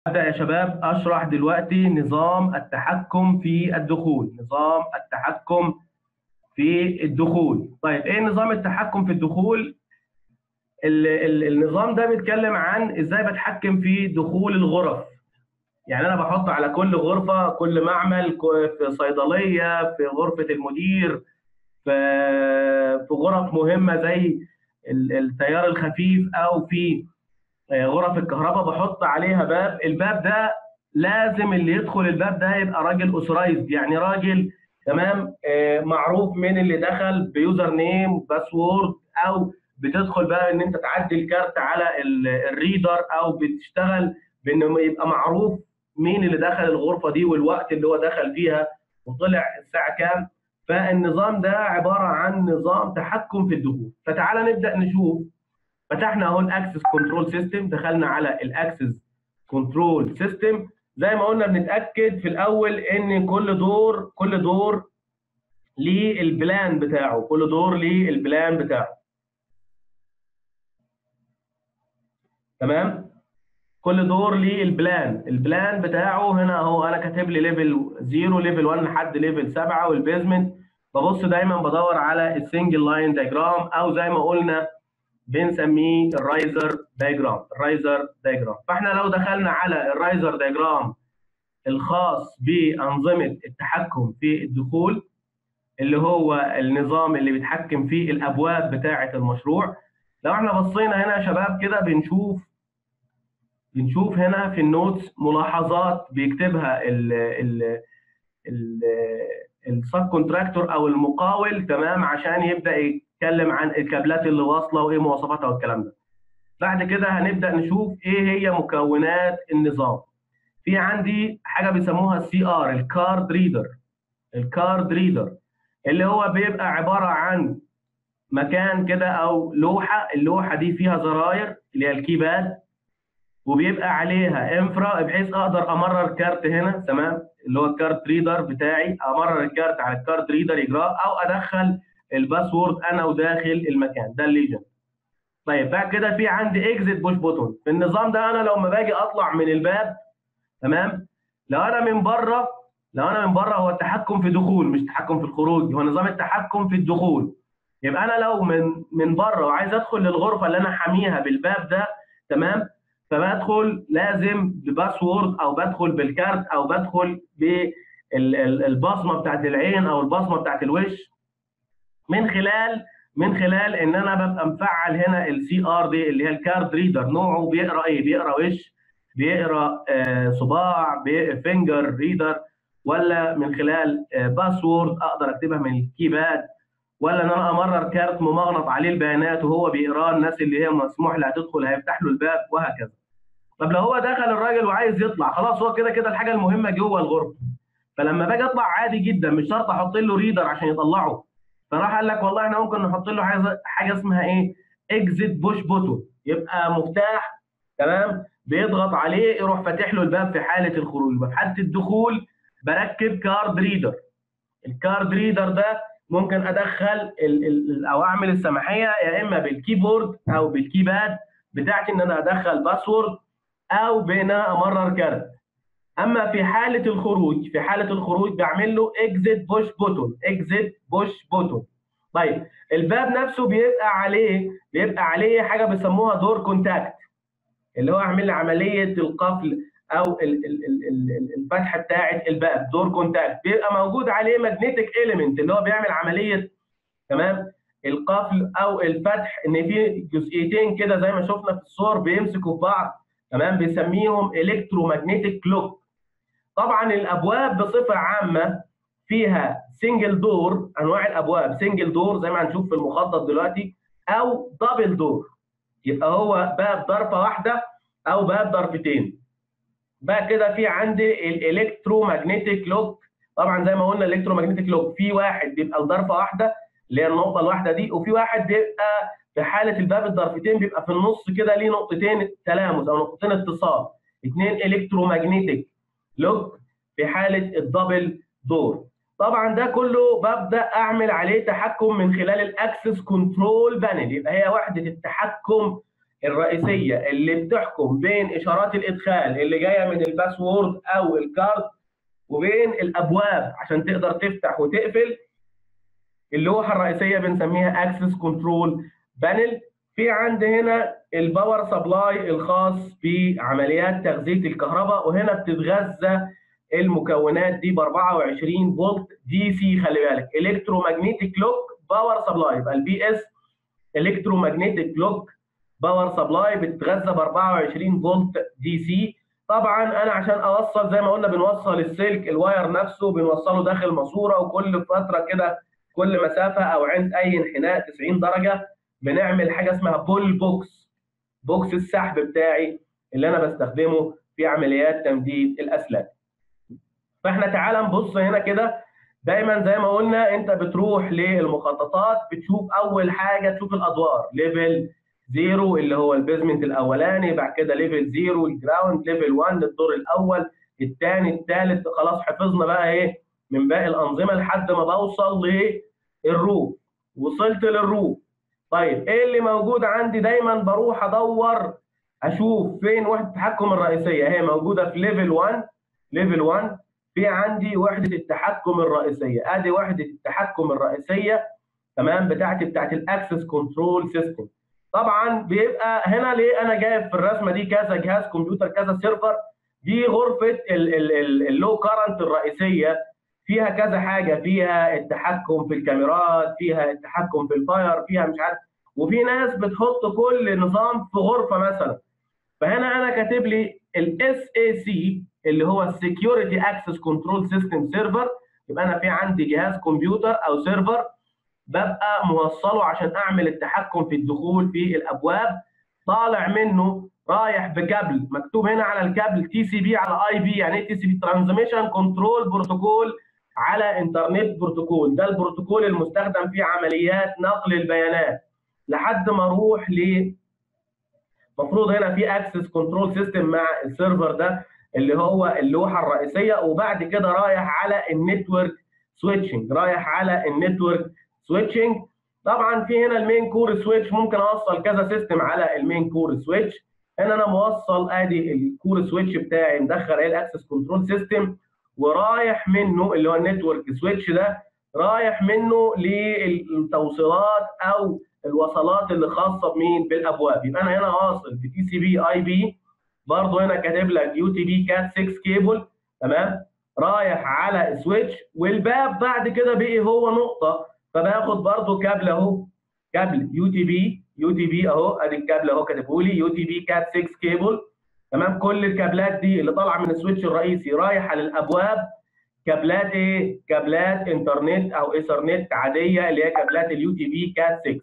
أبدأ يا شباب أشرح دلوقتي نظام التحكم في الدخول نظام التحكم في الدخول طيب إيه نظام التحكم في الدخول ال ال النظام ده بيتكلم عن إزاي بتحكم في دخول الغرف يعني أنا بحط على كل غرفة كل معمل في صيدلية في غرفة المدير في في غرف مهمة زي التيار الخفيف أو في غرف الكهرباء بحط عليها باب الباب ده لازم اللي يدخل الباب ده يبقى راجل اوثرايزد يعني راجل تمام معروف من اللي دخل بيوزر نيم باسورد او بتدخل بقى ان انت تعدي الكارت على الريدر او بتشتغل بانه يبقى معروف مين اللي دخل الغرفه دي والوقت اللي هو دخل فيها وطلع الساعه كام فالنظام ده عباره عن نظام تحكم في الدخول فتعالى نبدا نشوف فتحنا اهو الاكسس كنترول سيستم دخلنا على الاكسس كنترول سيستم زي ما قلنا بنتاكد في الاول ان كل دور كل دور ليه البلان بتاعه كل دور ليه البلان بتاعه تمام كل دور ليه البلان البلان بتاعه هنا اهو انا كاتب لي ليفل 0 ليفل 1 لحد ليفل 7 والبيزمنت ببص دايما بدور على السنجل لاين دايجرام او زي ما قلنا بنسميه الرايزر دايجرام الرايزر دايجرام فاحنا لو دخلنا على الرايزر دايجرام الخاص بانظمه التحكم في الدخول اللي هو النظام اللي بيتحكم في الابواب بتاعه المشروع لو احنا بصينا هنا يا شباب كده بنشوف بنشوف هنا في النوتس ملاحظات بيكتبها ال ال ال السب كونتراكتور او المقاول تمام عشان يبدا يتكلم عن الكابلات اللي واصله وايه مواصفاتها والكلام ده. بعد كده هنبدا نشوف ايه هي مكونات النظام. في عندي حاجه بيسموها السي ار الكارد ريدر. الكارد ريدر اللي هو بيبقى عباره عن مكان كده او لوحه، اللوحه دي فيها زراير اللي هي الكيباد وبيبقى عليها انفرا بحيث اقدر امرر كارت هنا تمام اللي هو الكارت ريدر بتاعي امرر الكارت على الكارت ريدر يجراه او ادخل الباسورد انا وداخل المكان ده الليجن طيب بعد كده في عندي اكزيت بوش بوتون في النظام ده انا لما باجي اطلع من الباب تمام لو انا من بره لو انا من بره هو التحكم في دخول مش تحكم في الخروج هو نظام التحكم في الدخول يبقى انا لو من من بره وعايز ادخل للغرفه اللي انا حاميها بالباب ده تمام فبدخل لازم بباسورد او بدخل بالكارت او بدخل بالبصمه بتاعت العين او البصمه بتاعت الوش من خلال من خلال ان انا ببقى مفعل هنا السي ار دي اللي هي الكارد ريدر نوعه بيقرا ايه؟ بيقرا وش بيقرا آه صباع فينجر ريدر ولا من خلال آه باسورد اقدر اكتبها من الكيباد ولا ان انا امرر كارت ممغنط عليه البيانات وهو بيقراه الناس اللي هي مسموح لها تدخل هيفتح له الباب وهكذا. طب لو هو دخل الراجل وعايز يطلع خلاص هو كده كده الحاجه المهمه جوه الغرفه. فلما باجي اطلع عادي جدا مش شرط احط له ريدر عشان يطلعه. فراح قال لك والله احنا ممكن نحط له حاجه حاجه اسمها ايه؟ اكزيت بوش بوتون يبقى مفتاح تمام بيضغط عليه يروح فاتح له الباب في حاله الخروج في حاله الدخول بركب كارد ريدر. الكارد ريدر ده ممكن ادخل ال ال او اعمل السماحيه يا اما بالكيبورد او بالكيباد بتاعتي ان انا ادخل باسورد او بان انا امرر كارت اما في حاله الخروج في حاله الخروج بعمل له اكزيت بوش بوتون اكزيت بوش بوتون طيب الباب نفسه بيبقى عليه بيبقى عليه حاجه بيسموها دور كونتاكت اللي هو اعمل لي عمليه القفل او الفتحه بتاعه الباب دور كونتاكت بيبقى موجود عليه ماجنتيك اليمنت اللي هو بيعمل عمليه تمام القفل او الفتح ان في جزئيتين كده زي ما شفنا في الصور بيمسكوا في بعض تمام بيسميهم الكترومagnetic لوك طبعا الابواب بصفه عامه فيها سنجل دور انواع الابواب سنجل دور زي ما هنشوف في المخطط دلوقتي او دبل دور يبقى هو باب ضرفه واحده او باب ضرفتين بقى كده في عندي الالكترومagnetic لوك طبعا زي ما قلنا الالكترومagnetic لوك في واحد بيبقى الضرفه واحده اللي هي النقطه الواحده دي وفي واحد بيبقى في حاله الباب الضرفتين بيبقى في النص كده ليه نقطتين تلامس او نقطتين اتصال اثنين الكترومagnetic لوك في حاله الدبل دور طبعا ده كله ببدا اعمل عليه تحكم من خلال الاكسس كنترول بانل يبقى هي وحده التحكم الرئيسيه اللي بتحكم بين اشارات الادخال اللي جايه من الباسورد او الكارد وبين الابواب عشان تقدر تفتح وتقفل اللوحه الرئيسيه بنسميها اكسس كنترول بانل في عندي هنا الباور سبلاي الخاص بعمليات تغذيه الكهرباء وهنا بتتغذى المكونات دي ب 24 فولت دي سي خلي بالك الكترومagnetic لوك باور سبلاي يبقى البي اس الكترومagnetic لوك باور سبلاي بتتغذى ب 24 فولت دي سي طبعا انا عشان اوصل زي ما قلنا بنوصل السلك الواير نفسه بنوصله داخل ماسوره وكل فتره كده كل مسافه او عند اي انحناء 90 درجه بنعمل حاجه اسمها بول بوكس بوكس السحب بتاعي اللي انا بستخدمه في عمليات تمديد الاسلاك فاحنا تعالى نبص هنا كده دايما زي ما قلنا انت بتروح للمخططات بتشوف اول حاجه تشوف الادوار ليفل زيرو اللي هو البيزمنت الاولاني بعد كده ليفل زيرو الجراوند ليفل 1 الدور الاول الثاني الثالث خلاص حفظنا بقى ايه من باقي الانظمه لحد ما بوصل للروف وصلت للروف طيب ايه اللي موجود عندي دايما بروح ادور اشوف فين وحده التحكم الرئيسيه هي موجوده في ليفل 1 ليفل 1 في عندي وحده التحكم الرئيسيه ادي وحده التحكم الرئيسيه تمام بتاعتي بتاعت الاكسس كنترول سيستم طبعا بيبقى هنا ليه انا جايب في الرسمه دي كذا جهاز كمبيوتر كذا سيرفر دي غرفه اللو كارنت الرئيسيه فيها كذا حاجه فيها التحكم في الكاميرات فيها التحكم في الفاير فيها مش عارف وفي ناس بتحط كل نظام في غرفه مثلا فهنا انا كاتب لي الاس اي سي اللي هو السكيورتي اكسس كنترول سيستم سيرفر يبقى انا في عندي جهاز كمبيوتر او سيرفر ببقى موصله عشان اعمل التحكم في الدخول في الابواب طالع منه رايح بكابل مكتوب هنا على الكابل تي سي بي على اي بي يعني ايه تي سي بي ترانزميشن كنترول بروتوكول على انترنت بروتوكول ده البروتوكول المستخدم في عمليات نقل البيانات لحد ما اروح ل المفروض هنا في اكسس كنترول سيستم مع السيرفر ده اللي هو اللوحه الرئيسيه وبعد كده رايح على النتورك سويتشنج رايح على النتورك سويتشنج طبعا في هنا المين كور سويتش ممكن اوصل كذا سيستم على المين كور سويتش هنا انا موصل ادي الكور سويتش بتاعي مدخل ايه الاكسس كنترول سيستم ورايح منه اللي هو النتورك سويتش ده رايح منه للتوصيلات او الوصلات اللي خاصه بمين بالابواب يبقى انا هنا واصل بتي سي بي اي بي برضه هنا كاتب لك يو تي بي كات 6 كيبل تمام رايح على سويتش والباب بعد كده بقي هو نقطه فباخد برضه كابل اهو كابل يو تي بي يو تي بي اهو ادي الكابل اهو كاتبه لي يو تي بي كات 6 كيبل تمام كل الكابلات دي اللي طالعه من السويتش الرئيسي رايحه للابواب كابلات ايه؟ كابلات انترنت او ايثرنت عاديه اللي هي كابلات اليو تي بي كات 6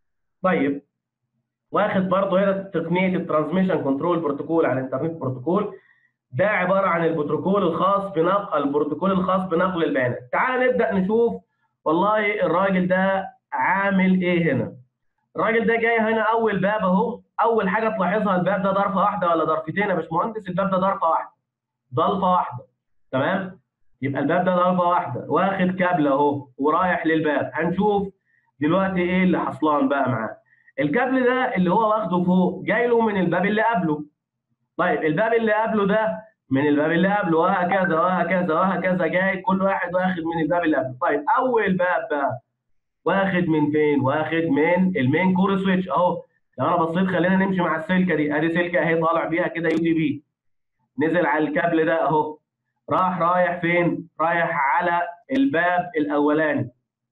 طيب واخد برضه هنا تقنيه الترانسميشن كنترول بروتوكول على الانترنت بروتوكول ده عباره عن البروتوكول الخاص بنقل البروتوكول الخاص بنقل البيانات تعال نبدا نشوف والله الراجل ده عامل ايه هنا الراجل ده جاي هنا اول باب اهو اول حاجه تلاحظها الباب ده ضرفه واحده ولا ضرفتين يا باشمهندس الباب ده ضرفه واحده ضلفه واحده تمام يبقى الباب ده ضرفه واحده واخد كابل اهو ورايح للباب هنشوف دلوقتي ايه اللي حصلان بقى معاه الكابل ده اللي هو واخده فوق جاي له من الباب اللي قبله طيب الباب اللي قبله ده من الباب اللي قبله وهكذا وهكذا وهكذا جاي كل واحد واخد من الباب اللي قبله طيب اول باب بقى واخد من فين واخد من المين كور سويتش اهو لو انا بصيت خلينا نمشي مع السلكه دي ادي سلكه اهي طالع بيها كده يو تي بي نزل على الكابل ده اهو راح رايح فين رايح على الباب الاولاني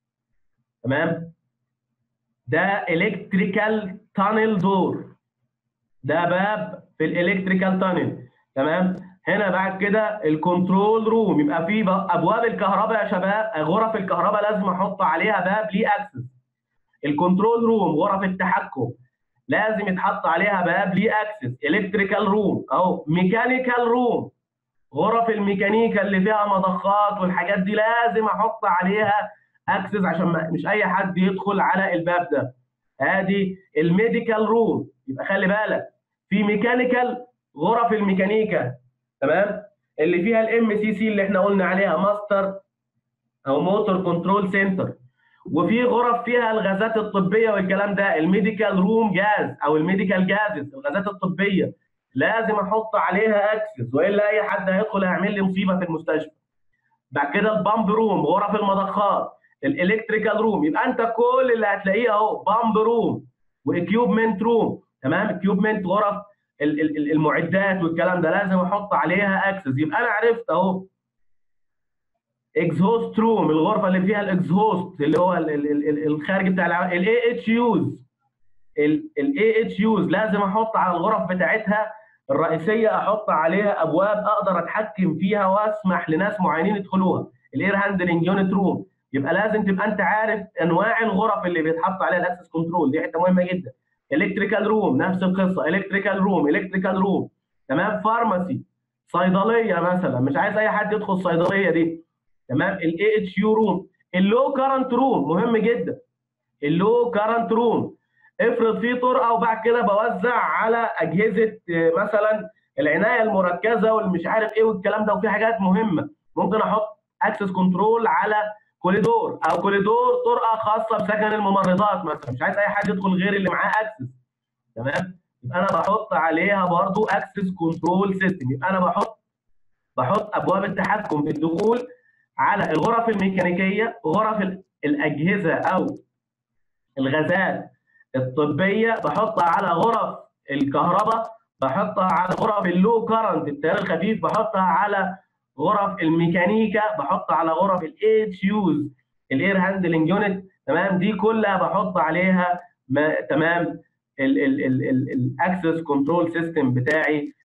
تمام ده الكتريكال تانل دور ده باب في الالكتريكال تانل تمام هنا بعد كده الكنترول روم يبقى في ابواب الكهرباء يا شباب غرف الكهرباء لازم احط عليها باب ليه اكسس الكنترول روم غرف التحكم لازم يتحط عليها باب ليه اكسس الكتريكال روم اهو ميكانيكال روم غرف الميكانيكا اللي فيها مضخات والحاجات دي لازم احط عليها اكسس عشان ما مش اي حد يدخل على الباب ده ادي الميديكال روم يبقى خلي بالك في ميكانيكال غرف الميكانيكا تمام اللي فيها الام سي سي اللي احنا قلنا عليها ماستر او موتور كنترول سنتر وفي غرف فيها الغازات الطبيه والكلام ده الميديكال روم جاز او الميديكال جازز الغازات الطبيه لازم احط عليها اكسس والا اي حد هيدخل هيعمل لي مصيبه في المستشفى بعد كده البامب روم غرف المضخات الالكتريكال روم يبقى انت كل اللي هتلاقيه اهو بامب روم واكيوبمنت روم تمام اكيوبمنت غرف المعدات والكلام ده لازم احط عليها اكسس يبقى انا عرفت اهو اكزهوست روم الغرفه اللي فيها الاكزهوست اللي هو الخارج بتاع الاي اتش يوز الاي اتش يوز لازم احط على الغرف بتاعتها الرئيسيه احط عليها ابواب اقدر اتحكم فيها واسمح لناس معينين يدخلوها الاير هاندلنج يونت روم يبقى لازم تبقى انت عارف انواع الغرف اللي بيتحط عليها الاكسس كنترول دي حته مهمه جدا الكتريكال روم نفس القصه الكتريكال روم الكتريكال روم تمام فارماسي صيدليه مثلا مش عايز اي حد يدخل الصيدليه دي تمام الاي اتش يو روم اللو كارنت روم مهم جدا اللو كارنت روم افرض في طرقه وبعد كده بوزع على اجهزه مثلا العنايه المركزه والمش عارف ايه والكلام ده وفي حاجات مهمه ممكن احط اكسس كنترول على كوريدور او كوريدور طرقه خاصه بسكن الممرضات مثلا مش عايز اي حد يدخل غير اللي معاه اكسس تمام يبقى انا بحط عليها برضو اكسس كنترول سيستم يبقى انا بحط بحط ابواب التحكم في الدخول على الغرف الميكانيكيه غرف الاجهزه او الغازات الطبيه بحطها على غرف الكهرباء بحطها على غرف اللو كرنت التيار الخفيف بحطها على غرف الميكانيكا بحطها على غرف الاتش يوز الاير هاندلنج يونت تمام دي كلها بحط عليها ما تمام الاكسس كنترول سيستم بتاعي